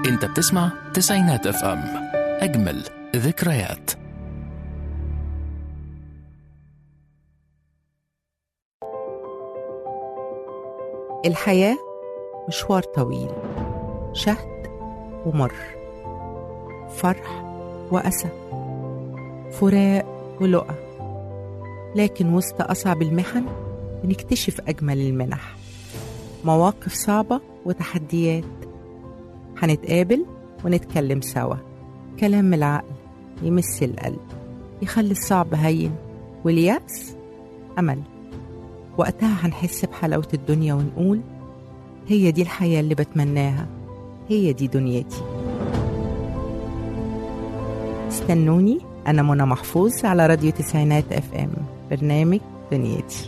انت بتسمع تسعينات اف ام اجمل ذكريات الحياة مشوار طويل شهد ومر فرح وأسى فراق ولقى لكن وسط أصعب المحن بنكتشف أجمل المنح مواقف صعبة وتحديات هنتقابل ونتكلم سوا كلام من العقل يمس القلب يخلي الصعب هين واليأس أمل وقتها هنحس بحلاوة الدنيا ونقول هي دي الحياة اللي بتمناها هي دي دنيتي استنوني أنا منى محفوظ على راديو تسعينات اف ام برنامج دنيتي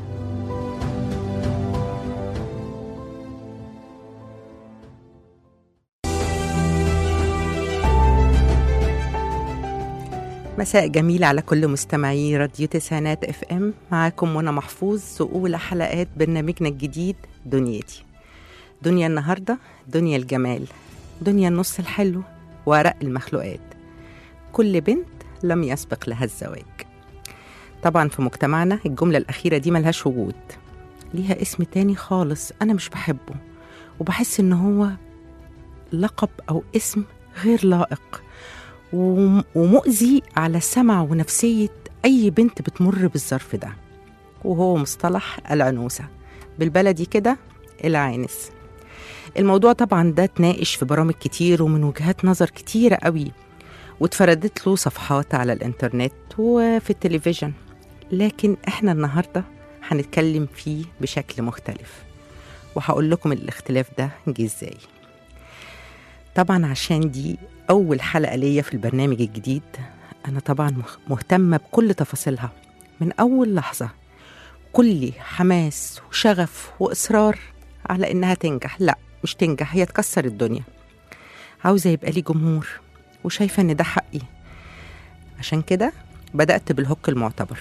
مساء جميل على كل مستمعي راديو تسعينات اف ام معاكم منى محفوظ وأولى حلقات برنامجنا الجديد دنيتي دنيا النهاردة دنيا الجمال دنيا النص الحلو ورق المخلوقات كل بنت لم يسبق لها الزواج طبعا في مجتمعنا الجملة الأخيرة دي ملهاش وجود ليها اسم تاني خالص أنا مش بحبه وبحس إن هو لقب أو اسم غير لائق وم- ومؤذي على سمع ونفسية أي بنت بتمر بالظرف ده وهو مصطلح العنوسة بالبلدي كده العانس الموضوع طبعا ده اتناقش في برامج كتير ومن وجهات نظر كتيرة قوي واتفردت له صفحات على الانترنت وفي التلفزيون لكن احنا النهاردة هنتكلم فيه بشكل مختلف وهقول لكم الاختلاف ده جه ازاي طبعا عشان دي أول حلقة ليا في البرنامج الجديد أنا طبعا مخ- مهتمة بكل تفاصيلها من أول لحظة كلي حماس وشغف وإصرار على إنها تنجح لا مش تنجح هي تكسر الدنيا عاوزة يبقى لي جمهور وشايفة إن ده حقي عشان كده بدأت بالهوك المعتبر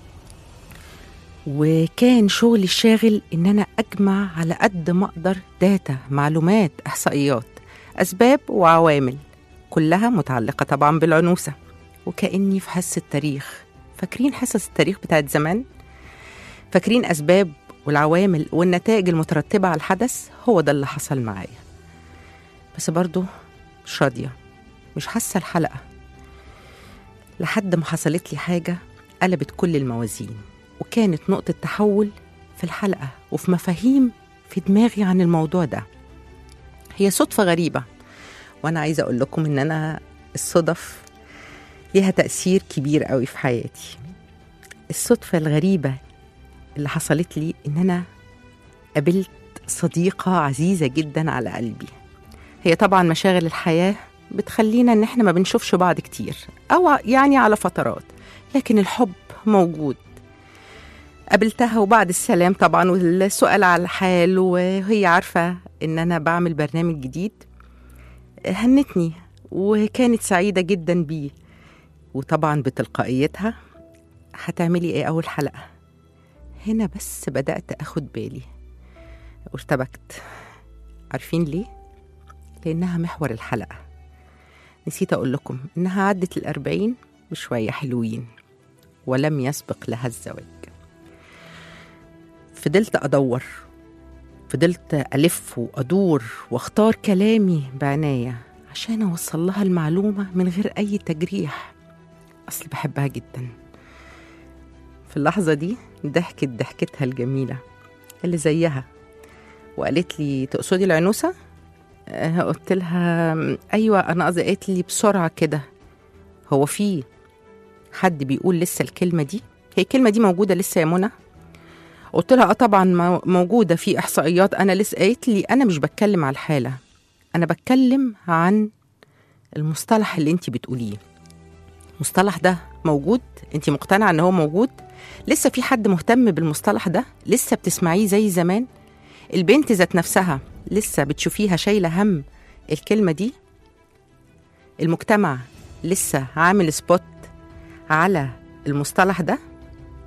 وكان شغلي الشاغل إن أنا أجمع على قد ما أقدر داتا معلومات إحصائيات أسباب وعوامل كلها متعلقة طبعا بالعنوسة وكأني في حصة تاريخ فاكرين حصص التاريخ بتاعت زمان؟ فاكرين أسباب والعوامل والنتائج المترتبة على الحدث هو ده اللي حصل معايا بس برضو مش راضية مش حاسة الحلقة لحد ما حصلت لي حاجة قلبت كل الموازين وكانت نقطة تحول في الحلقة وفي مفاهيم في دماغي عن الموضوع ده هي صدفة غريبة وأنا عايزة أقول لكم إن أنا الصدف ليها تأثير كبير قوي في حياتي الصدفة الغريبة اللي حصلت لي إن أنا قابلت صديقة عزيزة جدا على قلبي هي طبعا مشاغل الحياة بتخلينا إن إحنا ما بنشوفش بعض كتير أو يعني على فترات لكن الحب موجود قابلتها وبعد السلام طبعا والسؤال على الحال وهي عارفة إن أنا بعمل برنامج جديد هنتني وكانت سعيدة جدا بيه وطبعا بتلقائيتها هتعملي ايه أول حلقة هنا بس بدأت أخد بالي وارتبكت عارفين ليه؟ لأنها محور الحلقة نسيت أقول لكم إنها عدت الأربعين بشوية حلوين ولم يسبق لها الزواج فضلت أدور فضلت ألف وأدور واختار كلامي بعناية عشان أوصل لها المعلومة من غير أي تجريح أصل بحبها جدا في اللحظة دي ضحكت ضحكتها الجميلة اللي زيها وقالت لي تقصدي العنوسة؟ آه، قلت لها أيوة أنا قصدي قالت لي بسرعة كده هو في حد بيقول لسه الكلمة دي؟ هي الكلمة دي موجودة لسه يا منى؟ قلت لها اه طبعا مو- موجوده في احصائيات انا لسه قالت لي انا مش بتكلم على الحاله انا بتكلم عن المصطلح اللي انت بتقوليه المصطلح ده موجود انت مقتنعه ان هو موجود لسه في حد مهتم بالمصطلح ده لسه بتسمعيه زي زمان البنت ذات نفسها لسه بتشوفيها شايله هم الكلمه دي المجتمع لسه عامل سبوت على المصطلح ده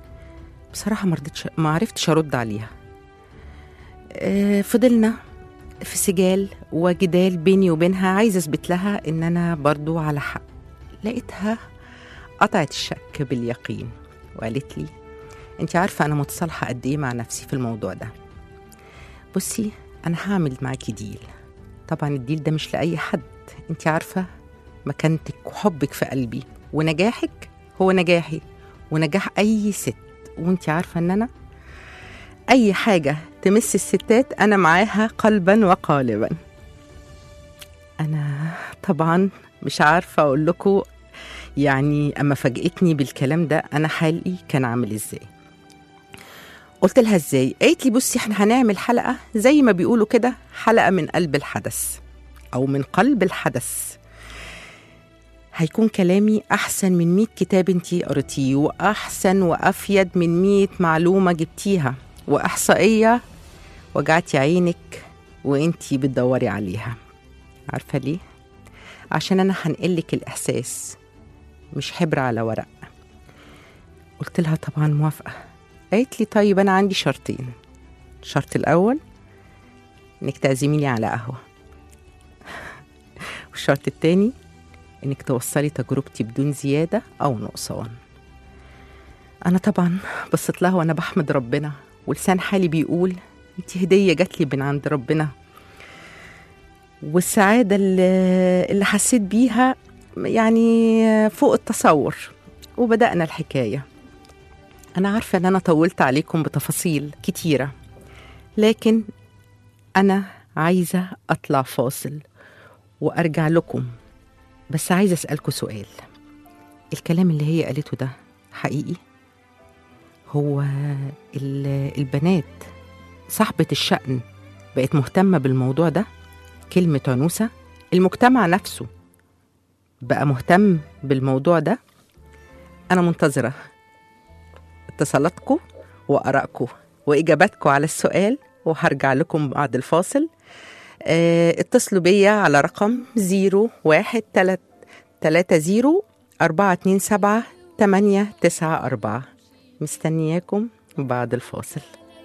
بصراحة ما رضيتش ما عرفتش أرد عليها آه، فضلنا في سجال وجدال بيني وبينها عايزة أثبت لها إن أنا برضو على حق لقيتها قطعت الشك باليقين وقالت لي أنت عارفة أنا متصالحة قد إيه مع نفسي في الموضوع ده بصي أنا هعمل معاكي ديل طبعا الديل ده مش لأي حد أنت عارفة مكانتك وحبك في قلبي ونجاحك هو نجاحي ونجاح أي ست وأنت عارفة إن أنا أي حاجة تمس الستات أنا معاها قلبا وقالبا أنا طبعا مش عارفة أقول لكم يعني أما فاجئتني بالكلام ده أنا حالي كان عامل إزاي قلت لها إزاي قالت لي بصي إحنا هنعمل حلقة زي ما بيقولوا كده حلقة من قلب الحدث أو من قلب الحدث هيكون كلامي أحسن من 100 كتاب انتي قريتيه وأحسن وأفيد من 100 معلومة جبتيها وإحصائية وجعتي عينك وانتي بتدوري عليها عارفة ليه؟ عشان أنا هنقلك الإحساس مش حبر على ورق قلت لها طبعا موافقة قالت لي طيب أنا عندي شرطين الشرط الأول إنك تعزميني على قهوة والشرط التاني إنك توصلي تجربتي بدون زيادة أو نقصان أنا طبعا بصيت لها وأنا بحمد ربنا ولسان حالي بيقول انت هدية جات لي من عند ربنا والسعادة اللي, اللي حسيت بيها يعني فوق التصور وبدأنا الحكاية أنا عارفة إن أنا طولت عليكم بتفاصيل كتيرة لكن أنا عايزة أطلع فاصل وأرجع لكم بس عايزة أسألكم سؤال الكلام اللي هي قالته ده حقيقي هو ال- البنات صاحبة الشأن بقت مهتمة بالموضوع ده كلمة عنوسة المجتمع نفسه بقى مهتم بالموضوع ده أنا منتظرة اتصالاتكم وآرائكم وإجاباتكم على السؤال وهرجع لكم بعد الفاصل اه اتصلوا بيا على رقم 013 30 427 894 مستنياكم بعد الفاصل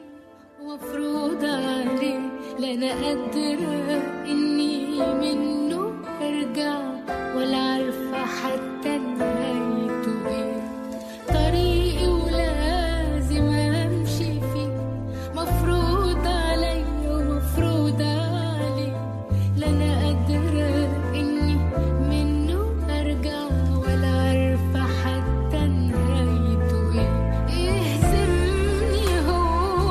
مفروض عليه لا انا قادرة اني منه ارجع ولا عارفة حتى نهايته ايه طريقي ولازم امشي فيه مفروض عليا ومفروض عليه لا انا قادرة اني منه ارجع ولا عارفة حتى نهايته ايه يهزمني هو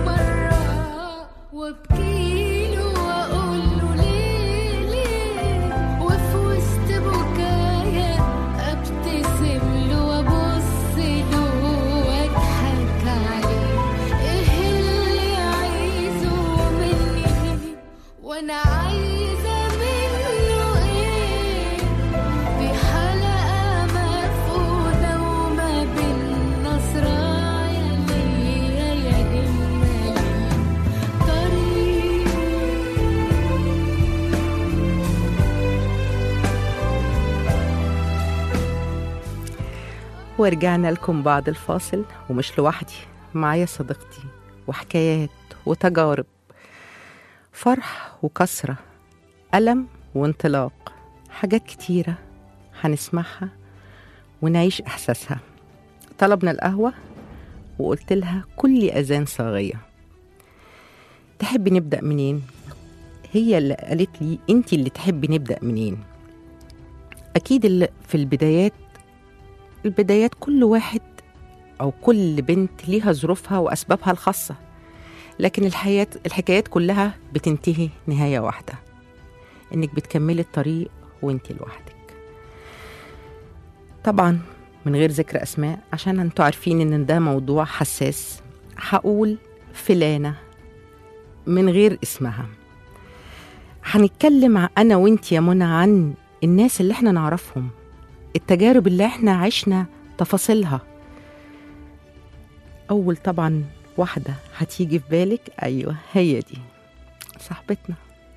مرة وابكيله واقوله ليه ليه وفي وسط بكايا ابتسم له وابص له واضحك عليه ايه اللي عايزه مني وانا عايزة منه ايه في حلقة مفقودة وما بين صراع ليا يا إما ليه طريق ورجعنا لكم بعد الفاصل ومش لوحدي معايا صديقتي وحكايات وتجارب فرح وكسرة ألم وانطلاق حاجات كتيرة هنسمعها ونعيش إحساسها طلبنا القهوة وقلت لها كل أذان صاغية تحبي نبدأ منين؟ هي اللي قالت لي انت اللي تحبي نبدأ منين أكيد اللي في البدايات البدايات كل واحد أو كل بنت ليها ظروفها وأسبابها الخاصة لكن الحياة الحكايات كلها بتنتهي نهاية واحدة إنك بتكملي الطريق وإنت لوحدك طبعا من غير ذكر أسماء عشان انتوا عارفين إن ده موضوع حساس هقول فلانة من غير اسمها هنتكلم ع- أنا وإنت يا منى عن الناس اللي احنا نعرفهم التجارب اللي احنا عشنا تفاصيلها أول طبعا واحدة هتيجي في بالك أيوة هي دي صاحبتنا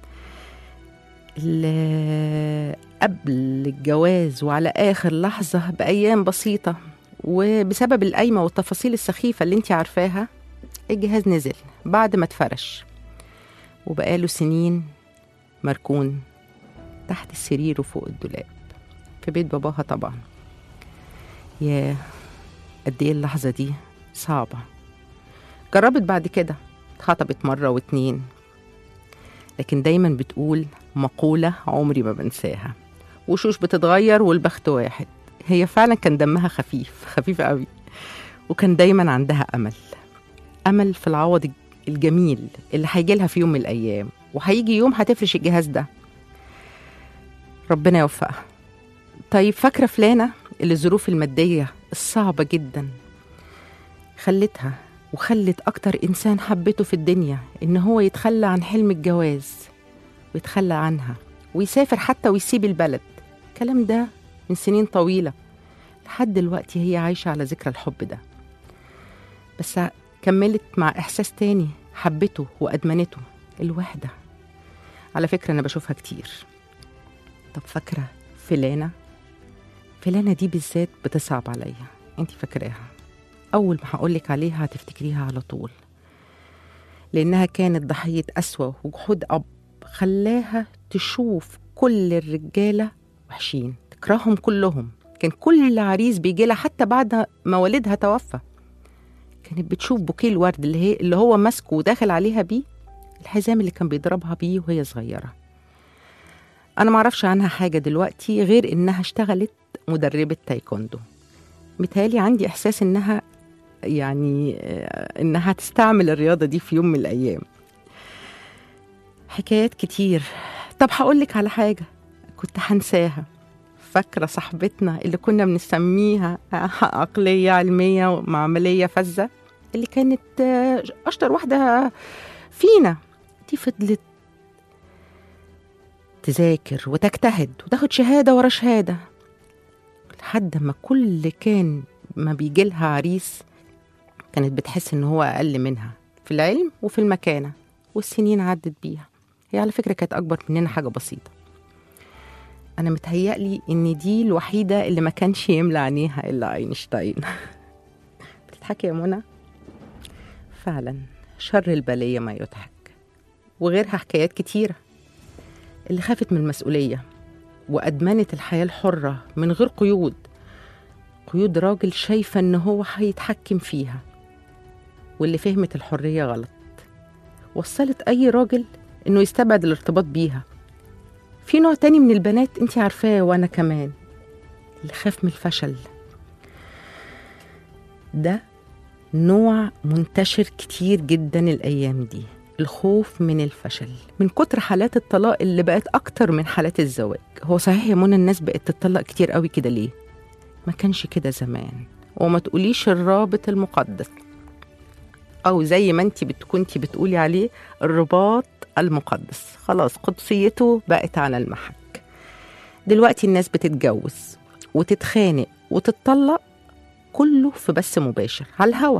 اللي قبل الجواز وعلى آخر لحظة بأيام بسيطة وبسبب القايمة والتفاصيل السخيفة اللي انت عارفاها الجهاز نزل بعد ما اتفرش وبقاله سنين مركون تحت السرير وفوق الدولاب في بيت باباها طبعا يا قد ايه اللحظة دي صعبة جربت بعد كده اتخطبت مرة واتنين لكن دايما بتقول مقولة عمري ما بنساها وشوش بتتغير والبخت واحد هي فعلا كان دمها خفيف خفيف قوي وكان دايما عندها أمل أمل في العوض الجميل اللي هيجي لها في يوم من الأيام وهيجي يوم هتفرش الجهاز ده ربنا يوفقها طيب فاكرة فلانة اللي الظروف المادية الصعبة جدا خلتها وخلت أكتر إنسان حبته في الدنيا إن هو يتخلى عن حلم الجواز ويتخلى عنها ويسافر حتى ويسيب البلد الكلام ده من سنين طويلة لحد دلوقتي هي عايشة على ذكرى الحب ده بس كملت مع إحساس تاني حبته وأدمنته الوحدة على فكرة أنا بشوفها كتير طب فاكرة فلانة فلانة دي بالذات بتصعب عليا انت فاكراها أول ما هقولك عليها هتفتكريها على طول لأنها كانت ضحية أسوأ وجحود أب خلاها تشوف كل الرجالة وحشين تكرههم كلهم كان كل عريس بيجي لها حتى بعد ما والدها توفى كانت بتشوف بوكيه الورد اللي هي اللي هو ماسكه وداخل عليها بيه الحزام اللي كان بيضربها بيه وهي صغيرة أنا معرفش عنها حاجة دلوقتي غير إنها اشتغلت مدربة تايكوندو متهيألي عندي إحساس إنها يعني آه، إنها تستعمل الرياضة دي في يوم من الأيام حكايات كتير طب هقولك على حاجة كنت هنساها فاكرة صاحبتنا اللي كنا بنسميها عقلية علمية ومعملية فزة اللي كانت آه، أشطر واحدة فينا دي فضلت تذاكر وتجتهد وتاخد شهادة ورا شهادة لحد ما كل كان ما بيجي لها عريس كانت بتحس ان هو اقل منها في العلم وفي المكانة والسنين عدت بيها هي على فكرة كانت اكبر مننا حاجة بسيطة انا متهيألي ان دي الوحيدة اللي ما كانش يملى عينيها الا اينشتاين بتضحكي يا منى فعلا شر البلية ما يضحك وغيرها حكايات كتيرة اللي خافت من المسؤولية وأدمنت الحياة الحرة من غير قيود قيود راجل شايفة إن هو هيتحكم فيها واللي فهمت الحرية غلط وصلت أي راجل إنه يستبعد الارتباط بيها في نوع تاني من البنات انت عارفاه وأنا كمان اللي خاف من الفشل ده نوع منتشر كتير جدا الأيام دي الخوف من الفشل من كتر حالات الطلاق اللي بقت أكتر من حالات الزواج هو صحيح يا منى الناس بقت تطلق كتير قوي كده ليه ما كانش كده زمان وما تقوليش الرابط المقدس أو زي ما انت كنتي بتقولي عليه الرباط المقدس خلاص قدسيته بقت على المحك دلوقتي الناس بتتجوز وتتخانق وتتطلق كله في بث مباشر على الهوا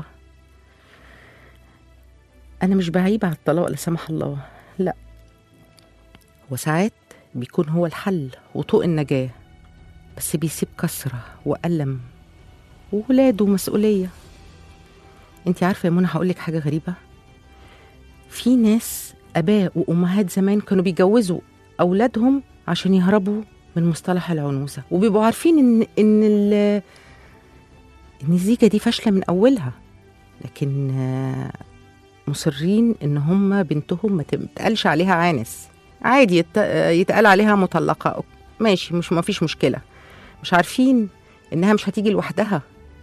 أنا مش بعيب على الطلاق لا سمح الله لا وساعات بيكون هو الحل وطوق النجاة بس بيسيب كسرة وألم وولاده مسؤولية انت عارفة يا منى هقولك حاجة غريبة في ناس آباء وأمهات زمان كانوا بيجوزوا أولادهم عشان يهربوا من مصطلح العنوسة وبيبقوا عارفين إن إن ال- إن الزيجة دي فاشلة من أولها لكن آه، مصرين ان هم بنتهم ما تتقالش عليها عانس عادي يت- يتقال عليها مطلقه ماشي مش ما فيش مشكله مش عارفين انها مش هتيجي لوحدها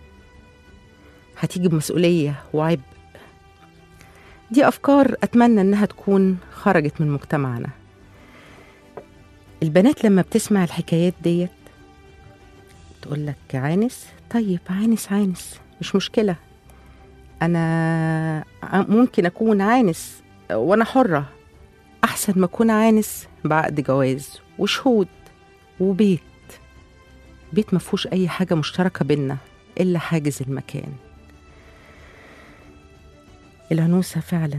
هتيجي بمسؤوليه وعبء دي افكار اتمنى انها تكون خرجت من مجتمعنا البنات لما بتسمع الحكايات ديت تقول لك عانس طيب عانس عانس مش مشكله انا ع- ممكن اكون عانس وانا حره احسن ما اكون عانس بعقد جواز وشهود وبيت بيت ما فيهوش اي حاجه مشتركه بينا الا حاجز المكان العنوسه فعلا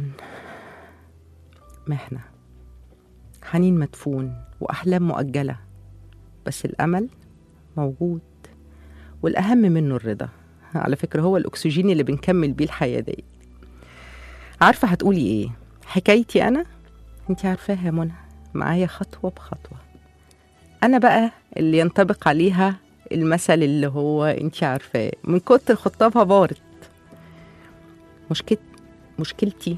محنه حنين مدفون واحلام مؤجله بس الامل موجود والاهم منه الرضا على فكرة هو الأكسجين اللي بنكمل بيه الحياة دي عارفة هتقولي إيه حكايتي أنا انت عارفاها يا منى معايا خطوة بخطوة أنا بقى اللي ينطبق عليها المثل اللي هو انت عارفاه من كتر خطابها بارت مشكلت مشكلتي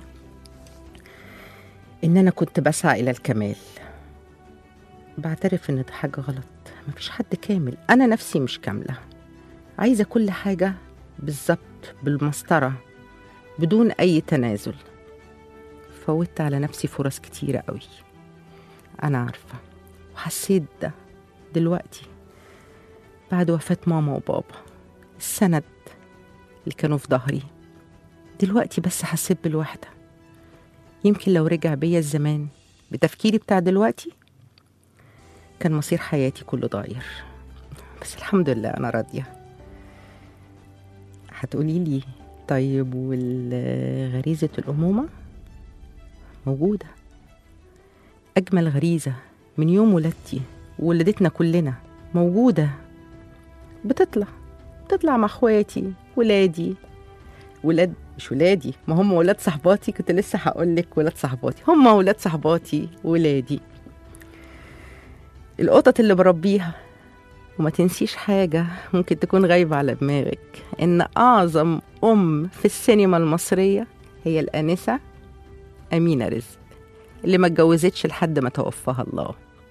إن أنا كنت بسعى إلى الكمال بعترف إن ده حاجة غلط مفيش حد كامل أنا نفسي مش كاملة عايزة كل حاجة بالظبط بالمسطرة بدون أي تنازل فوتت على نفسي فرص كتيرة قوي أنا عارفة وحسيت ده دلوقتي بعد وفاة ماما وبابا السند اللي كانوا في ظهري دلوقتي بس حسيت بالوحدة يمكن لو رجع بيا الزمان بتفكيري بتاع دلوقتي كان مصير حياتي كله ضاير بس الحمد لله أنا راضية هتقولي لي طيب والغريزة الأمومة موجودة أجمل غريزة من يوم ولادتي وولدتنا كلنا موجودة بتطلع بتطلع مع اخواتي ولادي ولاد مش ولادي ما هم ولاد صحباتي كنت لسه هقول لك ولاد صحباتي هم ولاد صحباتي ولادي القطط اللي بربيها وما تنسيش حاجة ممكن تكون غايبة على دماغك إن أعظم أم في السينما المصرية هي الآنسة أمينة رزق اللي ما اتجوزتش لحد ما توفاها الله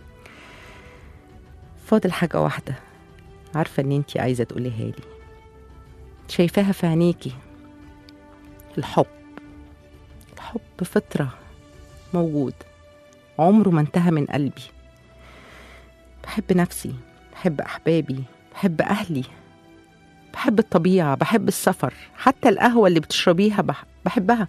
فاضل حاجة واحدة عارفة إن أنتي عايزة تقوليها لي شايفاها في عينيكي الحب الحب فطرة موجود عمره ما انتهى من قلبي بحب نفسي بحب أحبابي بحب أهلي بحب الطبيعة بحب السفر حتى القهوة اللي بتشربيها بح- بحبها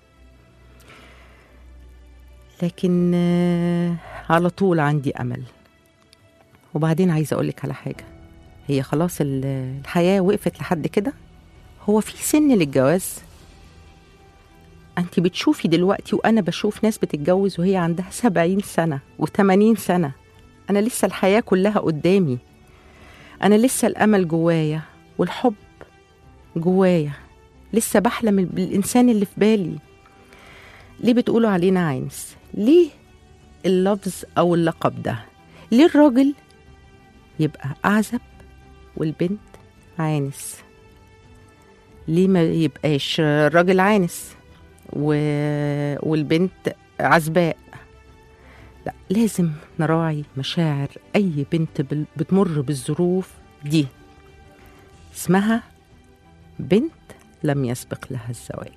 لكن آه، على طول عندي أمل وبعدين عايزة أقولك على حاجة هي خلاص ال- الحياة وقفت لحد كده هو في سن للجواز أنت بتشوفي دلوقتي وأنا بشوف ناس بتتجوز وهي عندها سبعين سنة وثمانين سنة أنا لسه الحياة كلها قدامي أنا لسه الأمل جوايا والحب جوايا لسه بحلم بالإنسان اللي في بالي ليه بتقولوا علينا عينس ليه اللفظ أو اللقب ده ليه الراجل يبقى أعزب والبنت عانس ليه ما يبقاش الراجل عانس و... والبنت عزباء لا لازم نراعي مشاعر أي بنت بال- بتمر بالظروف دي اسمها بنت لم يسبق لها الزواج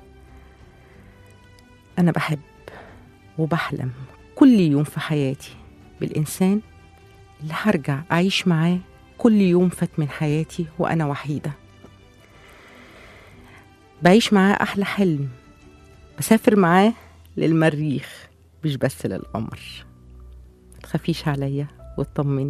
أنا بحب وبحلم كل يوم في حياتي بالإنسان اللي هرجع أعيش معاه كل يوم فات من حياتي وأنا وحيدة بعيش معاه أحلى حلم بسافر معاه للمريخ مش بس للقمر متخافيش عليا واطمني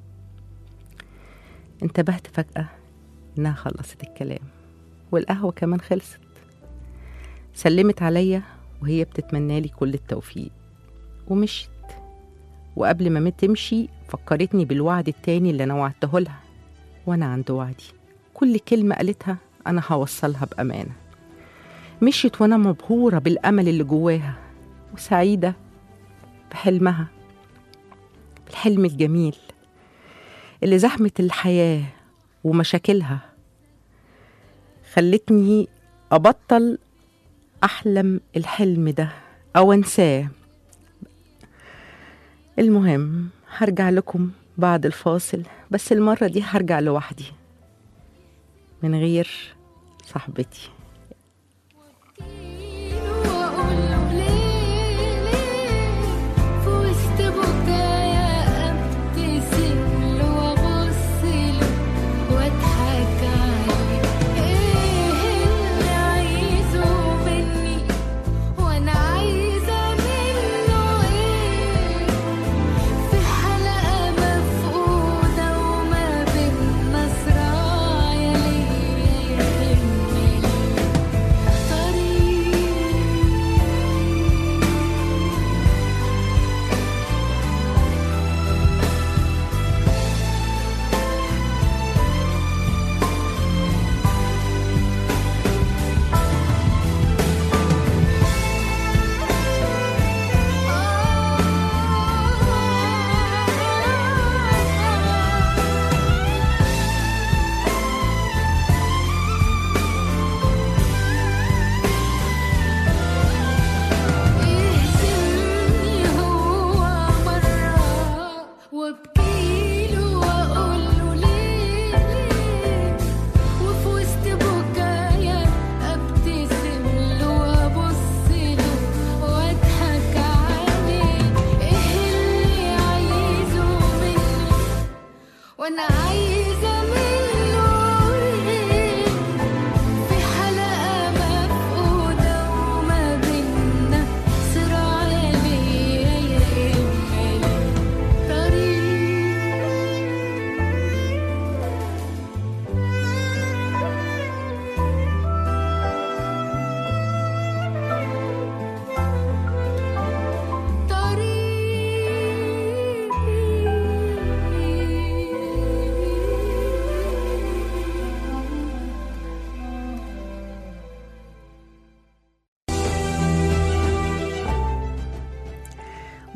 انتبهت فجأة إنها خلصت الكلام والقهوة كمان خلصت سلمت عليا وهي بتتمنى لي كل التوفيق ومشيت وقبل ما تمشي فكرتني بالوعد التاني اللي أنا وعدته لها وأنا عند وعدي كل كلمة قالتها أنا هوصلها بأمانة مشيت وأنا مبهورة بالأمل اللي جواها وسعيدة بحلمها بالحلم الجميل اللي زحمة الحياة ومشاكلها خلتني أبطل أحلم الحلم ده أو أنساه المهم هرجع لكم بعد الفاصل بس المرة دي هرجع لوحدي من غير صاحبتي واقول له ليه ليه في وسط بكايا ابتسم له وابص له واضحك عليه ايه اللي عايزه مني وانا عايزه منه ايه في حلقه مفقوده وما بين نصرايا ليه يهمني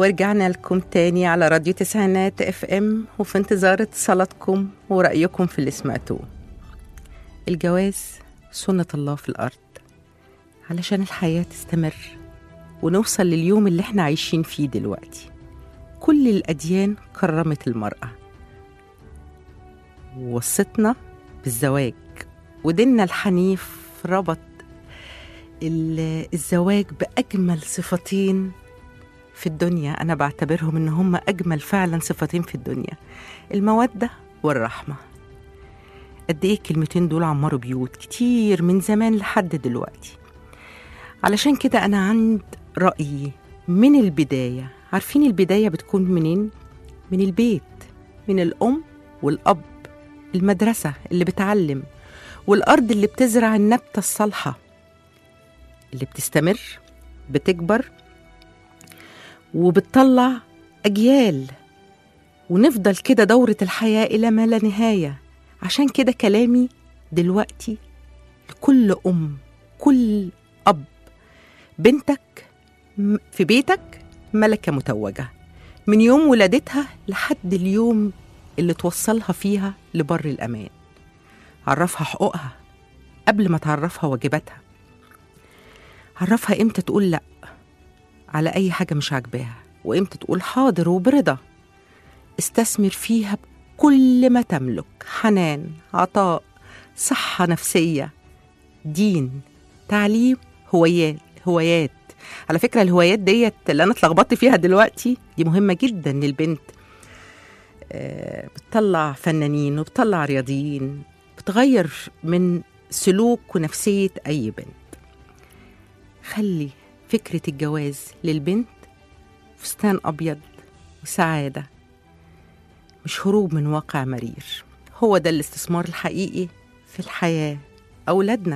ورجعنا لكم تاني على راديو تسعينات اف ام وفي انتظار اتصالاتكم ورأيكم في اللي سمعتوه الجواز سنة الله في الأرض علشان الحياة تستمر ونوصل لليوم اللي احنا عايشين فيه دلوقتي كل الأديان كرمت المرأة ووصتنا بالزواج وديننا الحنيف ربط ال- الزواج بأجمل صفتين في الدنيا أنا بعتبرهم إن هم أجمل فعلا صفتين في الدنيا المودة والرحمة قد إيه الكلمتين دول عمروا بيوت كتير من زمان لحد دلوقتي علشان كده أنا عند رأيي من البداية عارفين البداية بتكون منين؟ من البيت من الأم والأب المدرسة اللي بتعلم والأرض اللي بتزرع النبتة الصالحة اللي بتستمر بتكبر وبتطلع أجيال ونفضل كده دورة الحياة إلى ما لا نهاية عشان كده كلامي دلوقتي لكل أم كل أب بنتك م- في بيتك ملكة متوجة من يوم ولادتها لحد اليوم اللي توصلها فيها لبر الأمان عرفها حقوقها قبل ما تعرفها واجباتها عرفها امتى تقول لأ على أي حاجة مش عاجباها وإمتى تقول حاضر وبرضا استثمر فيها بكل ما تملك حنان عطاء صحة نفسية دين تعليم هوايات هوايات على فكرة الهوايات ديت اللي أنا اتلخبطت فيها دلوقتي دي مهمة جدا للبنت آه، بتطلع فنانين وبتطلع رياضيين بتغير من سلوك ونفسية أي بنت خلي فكرة الجواز للبنت فستان أبيض وسعادة مش هروب من واقع مرير هو ده الاستثمار الحقيقي في الحياة أولادنا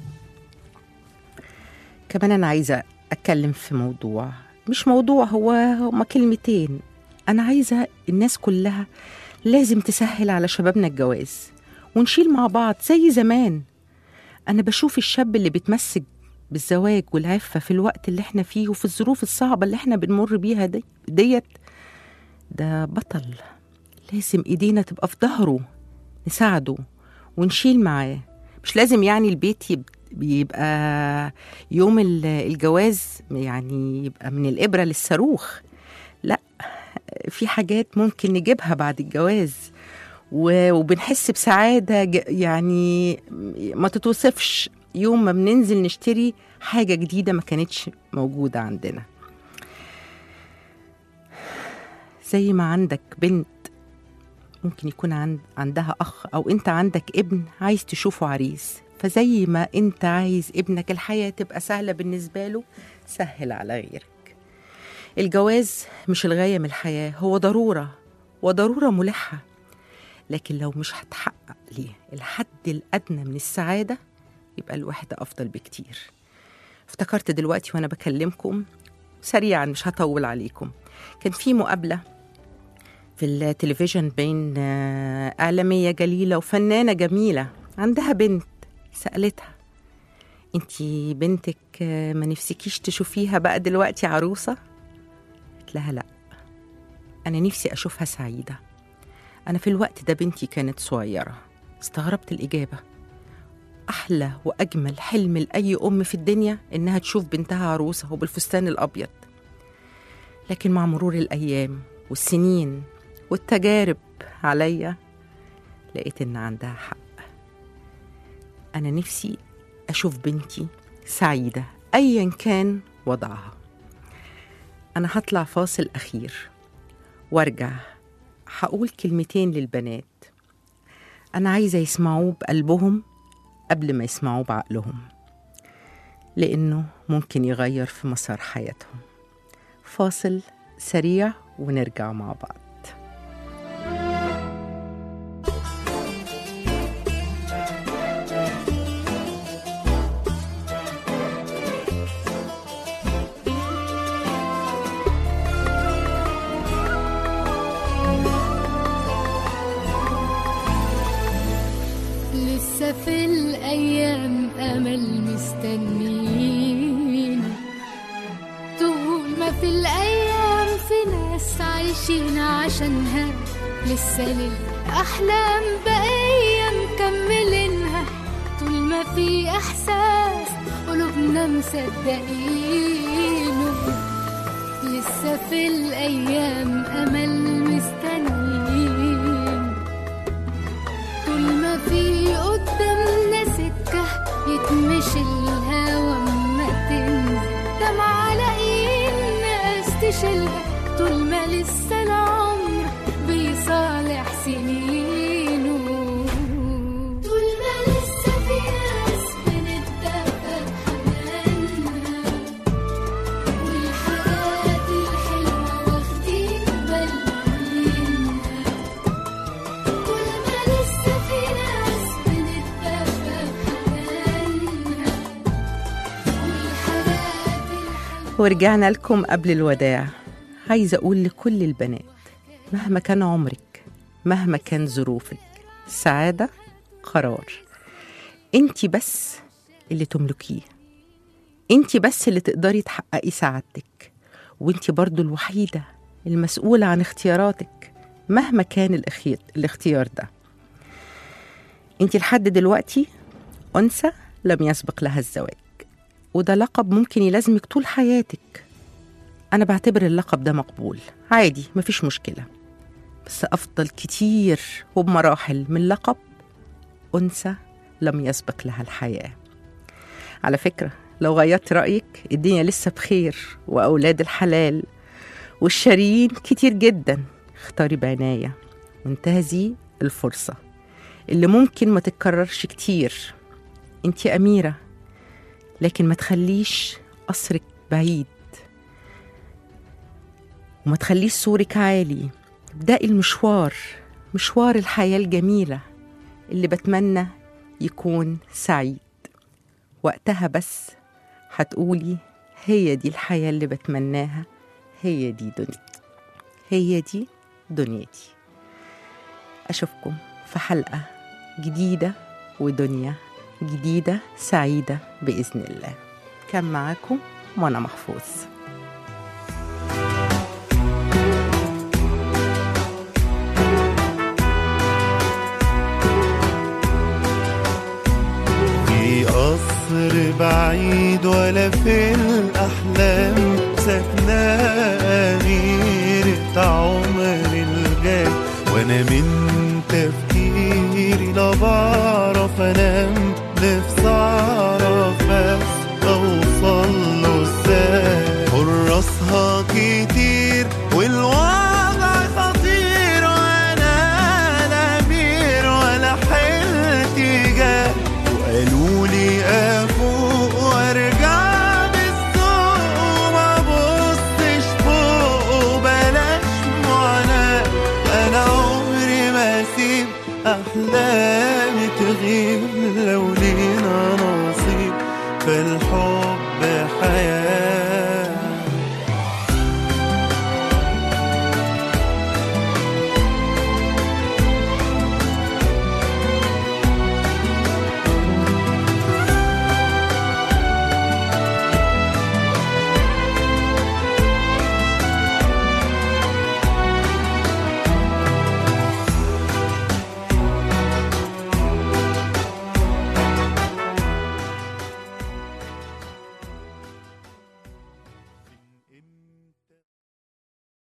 كمان أنا عايزة أتكلم في موضوع مش موضوع هو هما كلمتين أنا عايزة الناس كلها لازم تسهل على شبابنا الجواز ونشيل مع بعض زي زمان أنا بشوف الشاب اللي بيتمسك بالزواج والعفة في الوقت اللي احنا فيه وفي الظروف الصعبة اللي احنا بنمر بيها دي ديت ده بطل لازم ايدينا تبقى في ظهره نساعده ونشيل معاه مش لازم يعني البيت يب- بيبقى يوم ال- الجواز يعني يبقى من الإبرة للصاروخ لا في حاجات ممكن نجيبها بعد الجواز و- وبنحس بسعادة ج- يعني ما تتوصفش يوم ما بننزل نشتري حاجة جديدة ما كانتش موجودة عندنا زي ما عندك بنت ممكن يكون عند عندها أخ أو أنت عندك ابن عايز تشوفه عريس فزي ما أنت عايز ابنك الحياة تبقى سهلة بالنسبة له سهل على غيرك الجواز مش الغاية من الحياة هو ضرورة وضرورة ملحة لكن لو مش هتحقق ليه الحد الأدنى من السعادة يبقى الوحدة أفضل بكتير افتكرت دلوقتي وأنا بكلمكم سريعا مش هطول عليكم كان في مقابلة في التلفزيون بين آه، إعلامية جليلة وفنانة جميلة عندها بنت سألتها انتي بنتك آه، ما نفسكيش تشوفيها بقى دلوقتي عروسة؟ قالت لها لا أنا نفسي أشوفها سعيدة أنا في الوقت ده بنتي كانت صغيرة استغربت الإجابة أحلى وأجمل حلم لأي أم في الدنيا إنها تشوف بنتها عروسة وبالفستان الأبيض لكن مع مرور الأيام والسنين والتجارب عليا لقيت إن عندها حق أنا نفسي أشوف بنتي سعيدة أيا كان وضعها أنا هطلع فاصل أخير وارجع هقول كلمتين للبنات أنا عايزة يسمعوه بقلبهم قبل ما يسمعوه بعقلهم لأنه ممكن يغير في مسار حياتهم فاصل سريع ونرجع مع بعض لسه في الأيام أمل مستنيني طول ما في الأيام في ناس عايشين عشانها لسه للأحلام بقية مكملينها طول ما في إحساس قلوبنا مصدقينه لسه في الأيام أمل مستنيين طول ما في قدامنا سكة يتمشي الهوا ما تنزل دمع على ايد ناس تشيلها طول ما لسه العمر بيصالح سنينه طول ما لسه في ناس بنتدفى بحنانها والحاجات الحلوة واخدين بالنا منها كل ما لسه في ناس بنتدفى بحنانها والحاجات الحلوة ورجعنا لكم قبل الوداع عايزة أقول لكل البنات مهما كان عمرك مهما كان ظروفك سعادة قرار انت بس اللي تملكيه انت بس اللي تقدري تحققي سعادتك وانت برضو الوحيدة المسؤولة عن اختياراتك مهما كان الاختيار, الاختيار ده انت لحد دلوقتي أنثى لم يسبق لها الزواج وده لقب ممكن يلازمك طول حياتك أنا بعتبر اللقب ده مقبول عادي مفيش مشكلة بس أفضل كتير وبمراحل من لقب أنثى لم يسبق لها الحياة على فكرة لو غيرت رأيك الدنيا لسه بخير وأولاد الحلال والشاريين كتير جدا اختاري بعناية وانتهزي الفرصة اللي ممكن ما تتكررش كتير انتي أميرة لكن ما تخليش قصرك بعيد وما تخليش سورك عالي ابدأي المشوار مشوار الحياة الجميلة اللي بتمنى يكون سعيد وقتها بس هتقولي هي دي الحياة اللي بتمناها هي دي دنيتي هي دي دنيتي أشوفكم في حلقة جديدة ودنيا جديدة سعيدة بإذن الله كان معاكم منى محفوظ في قصر بعيد ولا في الأحلام ساكنة أميرة عمر الجاي وأنا من تفكيري لا بعرف أنام نفسي أعرف بس أوصل له إزاي حراسها كتير والوضع خطير وأنا لا أمير ولا حيلتي جاي وقالوا لي افوق وارجع بالسوق وما بصش فوق وبلاش معاناة انا عمري ما اسيب احلامي تغيب لو لينا نصيب فالحب حياة